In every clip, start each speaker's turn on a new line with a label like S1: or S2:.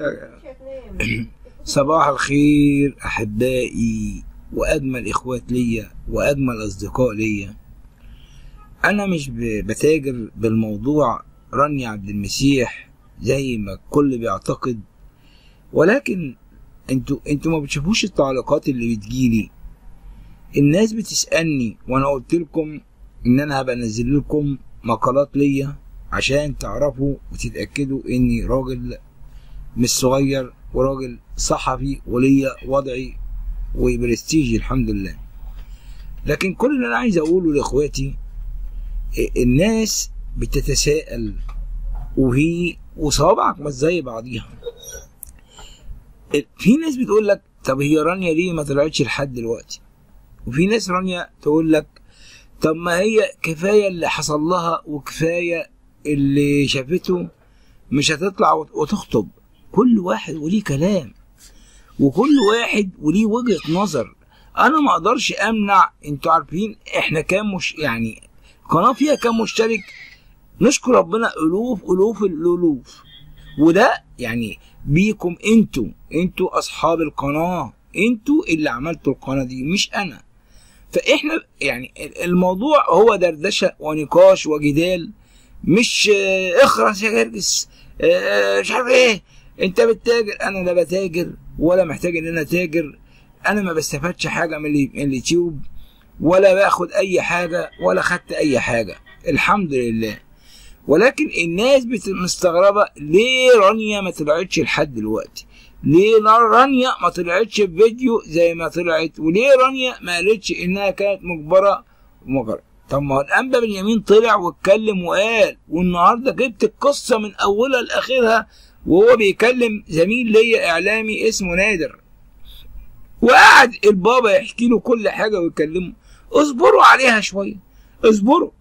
S1: صباح الخير احبائي واجمل اخوات ليا واجمل اصدقاء ليا انا مش ب- بتاجر بالموضوع رانيا عبد المسيح زي ما الكل بيعتقد ولكن انتوا انتوا ما بتشوفوش التعليقات اللي بتجيلي الناس بتسألني وانا قلت لكم ان انا هبقى انزل لكم مقالات ليا عشان تعرفوا وتتأكدوا اني راجل مش صغير وراجل صحفي وليا وضعي وبرستيجي الحمد لله لكن كل اللي انا عايز اقوله لاخواتي إيه، الناس بتتساءل وهي وصوابعك مش زي بعضيها في ناس بتقول لك طب هي رانيا ليه ما طلعتش لحد دلوقتي وفي ناس رانيا تقول لك طب ما هي كفايه اللي حصل لها وكفايه اللي شافته مش هتطلع وت- وتخطب كل واحد وليه كلام وكل واحد وليه وجهه نظر انا ما اقدرش امنع انتوا عارفين احنا كام مش يعني قناه فيها كام مشترك نشكر ربنا الوف الوف الالوف وده يعني بيكم انتوا انتوا اصحاب القناه انتوا اللي عملتوا القناه دي مش انا فاحنا يعني الموضوع هو دردشه ونقاش وجدال مش آه، اخرس يا جرجس آه، مش عارف ايه انت بتتاجر انا لا بتاجر ولا محتاج ان انا تاجر انا ما بستفادش حاجه من ال- من اليوتيوب ولا باخد اي حاجه ولا خدت اي حاجه الحمد لله ولكن الناس بت- مستغربه ليه رانيا ما طلعتش لحد دلوقتي ليه لا- رانيا ما طلعتش في فيديو زي ما طلعت وليه رانيا ما قالتش انها كانت مجبره مجبره طب ما هو الانبا بنيامين طلع واتكلم وقال والنهارده جبت القصه من اولها لاخرها وهو بيكلم زميل ليا اعلامي اسمه نادر وقعد البابا يحكي له كل حاجه ويكلمه اصبروا عليها شويه اصبروا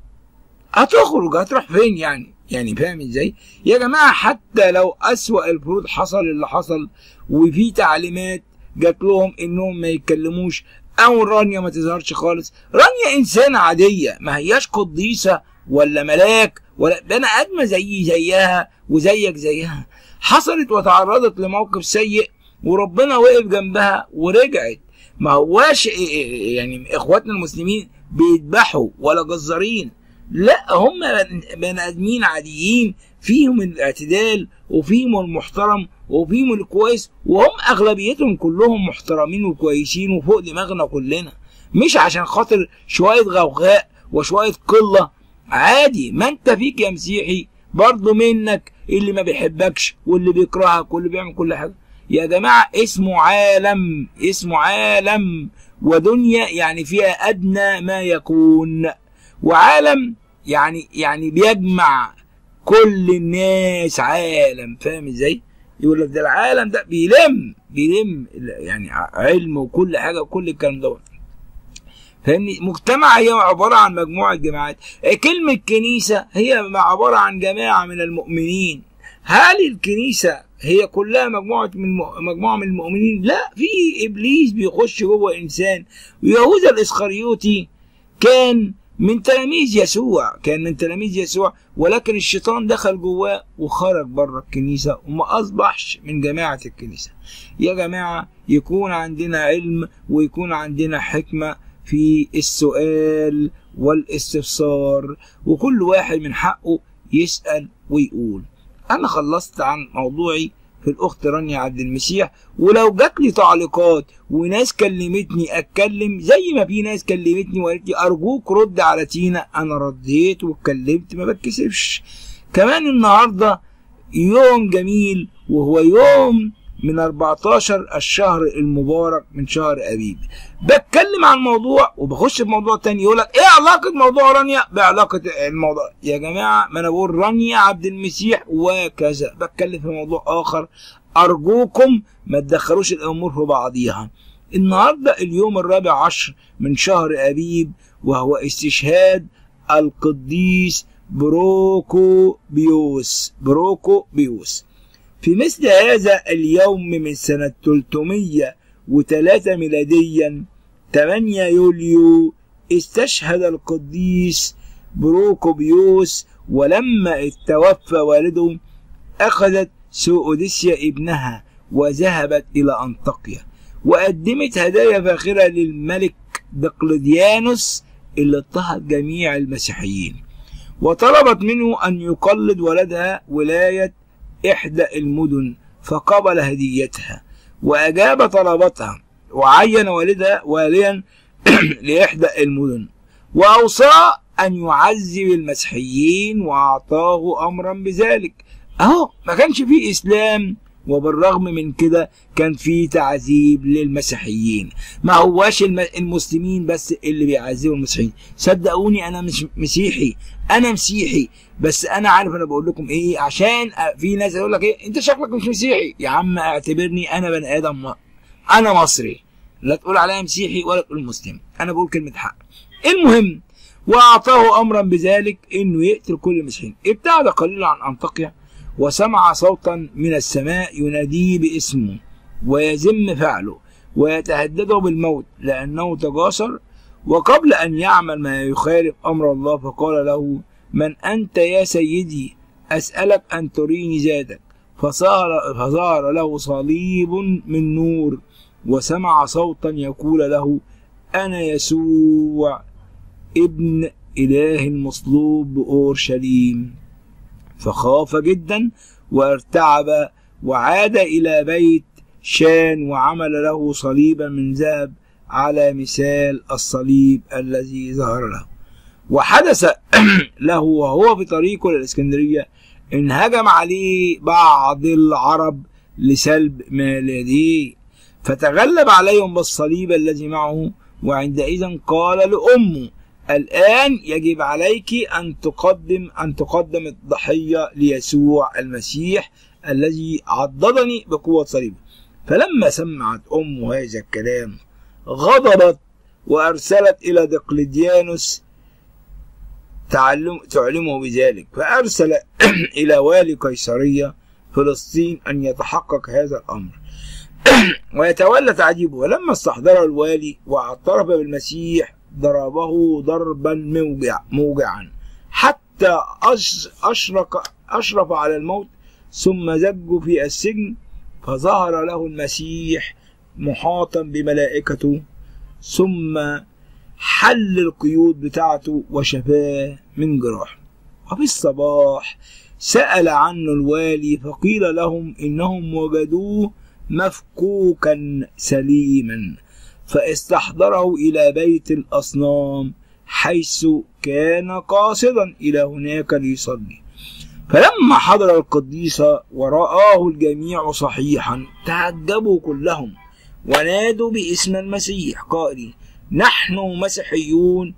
S1: هتخرج هتروح فين يعني يعني فاهم ازاي يا جماعه حتى لو اسوأ الفروض حصل اللي حصل وفي تعليمات جات لهم انهم ما يتكلموش او رانيا ما تظهرش خالص رانيا انسانه عاديه ما هياش قديسه ولا ملاك ولا بني ادمه زي زيها وزيك زيها حصلت وتعرضت لموقف سيء وربنا وقف جنبها ورجعت ما هواش يعني اخواتنا المسلمين بيذبحوا ولا جزارين لا هم بني ادمين عاديين فيهم الاعتدال وفيهم المحترم وفيهم الكويس وهم اغلبيتهم كلهم محترمين وكويسين وفوق دماغنا كلنا مش عشان خاطر شويه غوغاء وشويه قله عادي ما انت فيك يا مسيحي برضه منك اللي ما بيحبكش واللي بيكرهك واللي بيعمل كل حاجه يا جماعه اسمه عالم اسمه عالم ودنيا يعني فيها ادنى ما يكون وعالم يعني يعني بيجمع كل الناس عالم فاهم ازاي يقول لك ده العالم ده بيلم بيلم يعني علم وكل حاجه وكل الكلام دوت فاهمني مجتمع هي عباره عن مجموعه جماعات كلمه كنيسه هي عباره عن جماعه من المؤمنين هل الكنيسه هي كلها مجموعه من مجموعه من المؤمنين لا في ابليس بيخش جوه انسان ويهوذا الاسخريوطي كان من تلاميذ يسوع كان من تلاميذ يسوع ولكن الشيطان دخل جواه وخرج بره الكنيسة وما أصبحش من جماعة الكنيسة يا جماعة يكون عندنا علم ويكون عندنا حكمة في السؤال والاستفسار وكل واحد من حقه يسأل ويقول أنا خلصت عن موضوعي في الاخت رانيا عبد المسيح ولو جات لي تعليقات وناس كلمتني اتكلم زي ما في ناس كلمتني وقالت لي ارجوك رد على تينا انا رديت واتكلمت ما بتكسفش كمان النهارده يوم جميل وهو يوم من 14 الشهر المبارك من شهر ابيب بتكلم عن موضوع وبخش في موضوع تاني يقول لك ايه علاقه موضوع رانيا بعلاقه الموضوع يا جماعه ما انا بقول رانيا عبد المسيح وكذا بتكلم في موضوع اخر ارجوكم ما تدخلوش الامور في بعضيها النهارده اليوم الرابع عشر من شهر ابيب وهو استشهاد القديس بروكو بيوس بروكو بيوس في مثل هذا اليوم من سنة 303 ميلاديا 8 يوليو استشهد القديس بروكوبيوس ولما توفى والده أخذت سؤدسيا ابنها وذهبت إلى أنطاكيا وقدمت هدايا فاخرة للملك دقلديانوس اللي اضطهد جميع المسيحيين وطلبت منه أن يقلد ولدها ولاية إحدى المدن فقبل هديتها وأجاب طلباتها وعين والدها واليا لإحدى المدن وأوصاه أن يعذب المسيحيين وأعطاه أمرا بذلك أهو ما كانش فيه إسلام وبالرغم من كده كان في تعذيب للمسيحيين ما هواش الم- المسلمين بس اللي بيعذبوا المسيحيين صدقوني انا مش مسيحي انا مسيحي بس انا عارف انا بقول لكم ايه عشان أ- في ناس يقول لك ايه انت شكلك مش مسيحي يا عم اعتبرني انا بني ادم م- انا مصري لا تقول عليا مسيحي ولا تقول مسلم انا بقول كلمه حق المهم واعطاه امرا بذلك انه يقتل كل المسيحيين ابتعد قليلا عن انطاكيا وسمع صوتا من السماء يناديه باسمه ويذم فعله ويتهدده بالموت لأنه تجاسر وقبل أن يعمل ما يخالف أمر الله فقال له من أنت يا سيدي أسألك أن تريني ذاتك فصار, فظهر له صليب من نور وسمع صوتا يقول له أنا يسوع ابن إله المصلوب بأورشليم فخاف جدا وارتعب وعاد إلى بيت شان وعمل له صليبا من ذهب على مثال الصليب الذي ظهر له وحدث له وهو في طريقه للإسكندرية إن هجم عليه بعض العرب لسلب ما لديه فتغلب عليهم بالصليب الذي معه وعندئذ قال لأمه الآن يجب عليك أن تقدم أن تقدم الضحية ليسوع المسيح الذي عضدني بقوة صليبه فلما سمعت أم هذا الكلام غضبت وأرسلت إلى دقلديانوس تعلم تعلمه بذلك فأرسل إلى والي قيصرية فلسطين أن يتحقق هذا الأمر ويتولى تعذيبه ولما استحضر الوالي واعترف بالمسيح ضربه ضربا موجع موجعا حتى أشرق أشرف على الموت ثم زجوا في السجن فظهر له المسيح محاطا بملائكته ثم حل القيود بتاعته وشفاه من جراح وفي الصباح سأل عنه الوالي فقيل لهم إنهم وجدوه مفكوكا سليما فاستحضره إلى بيت الأصنام حيث كان قاصدا إلى هناك ليصلي فلما حضر القديس ورآه الجميع صحيحا تعجبوا كلهم ونادوا باسم المسيح قائلين نحن مسيحيون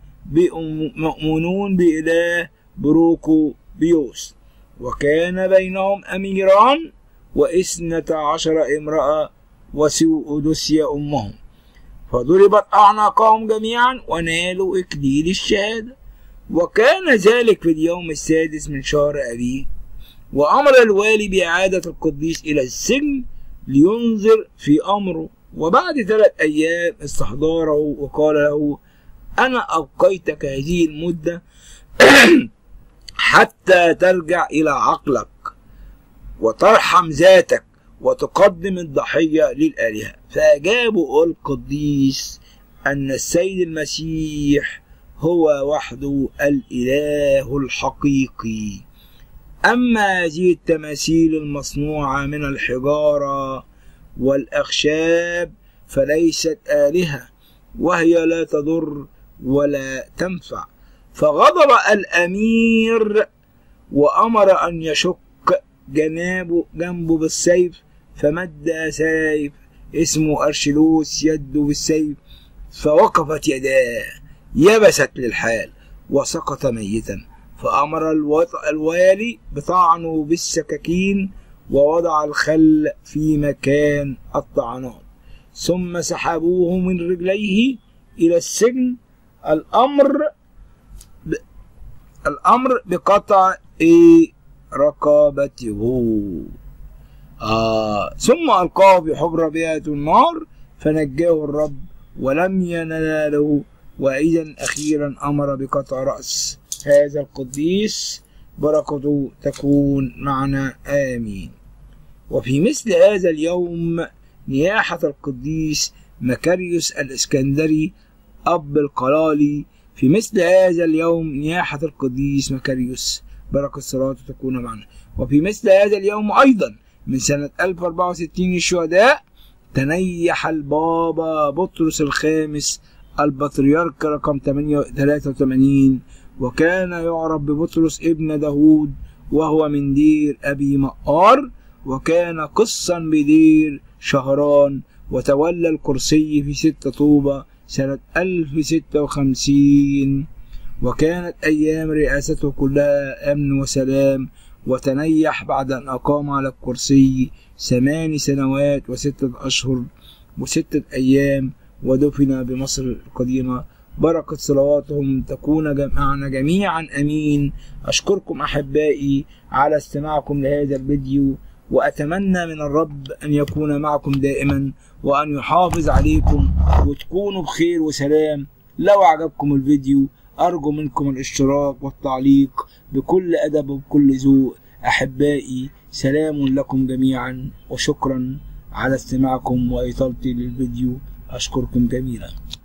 S1: مؤمنون بإله بروكو بيوس وكان بينهم أميران واثنة عشر امرأة وسيؤدسيا أمهم فضربت أعناقهم جميعا ونالوا إكليل الشهادة وكان ذلك في اليوم السادس من شهر أبيه وأمر الوالي بإعادة القديس إلى السجن لينظر في أمره وبعد ثلاث أيام استحضاره وقال له أنا أبقيتك هذه المدة حتى ترجع إلى عقلك وترحم ذاتك وتقدم الضحية للآلهة فأجابوا القديس أن السيد المسيح هو وحده الإله الحقيقي أما هذه التماثيل المصنوعة من الحجارة والأخشاب فليست آلهة وهي لا تضر ولا تنفع فغضب الأمير وأمر أن يشق جنابه جنبه بالسيف فمد سيف اسمه أرشلوس يده بالسيف فوقفت يداه يبست للحال وسقط ميتا فأمر الوالي بطعنه بالسكاكين ووضع الخل في مكان الطعنات ثم سحبوه من رجليه إلى السجن الأمر ب... الأمر بقطع رقبته آه ثم ألقاه في حفرة بيئة النار فنجاه الرب ولم يناله وإذا أخيرا أمر بقطع رأس هذا القديس بركته تكون معنا آمين وفي مثل هذا اليوم نياحة القديس مكاريوس الإسكندري أب القلالي في مثل هذا اليوم نياحة القديس مكاريوس بركة الصلاة تكون معنا وفي مثل هذا اليوم أيضا من سنة 1064 الشهداء تنيح البابا بطرس الخامس البطريرك رقم 83 وكان يعرف ببطرس ابن داود وهو من دير أبي مقار وكان قصا بدير شهران وتولى الكرسي في ستة طوبة سنة 1056 وكانت أيام رئاسته كلها أمن وسلام وتنيح بعد أن أقام على الكرسي ثمان سنوات وستة أشهر وستة أيام ودفن بمصر القديمة بركة صلواتهم تكون معنا جميعا أمين أشكركم أحبائي على استماعكم لهذا الفيديو وأتمنى من الرب أن يكون معكم دائما وأن يحافظ عليكم وتكونوا بخير وسلام لو عجبكم الفيديو أرجو منكم الاشتراك والتعليق بكل أدب وبكل ذوق أحبائي سلام لكم جميعا وشكرا على استماعكم وإطالتي للفيديو أشكركم جميعا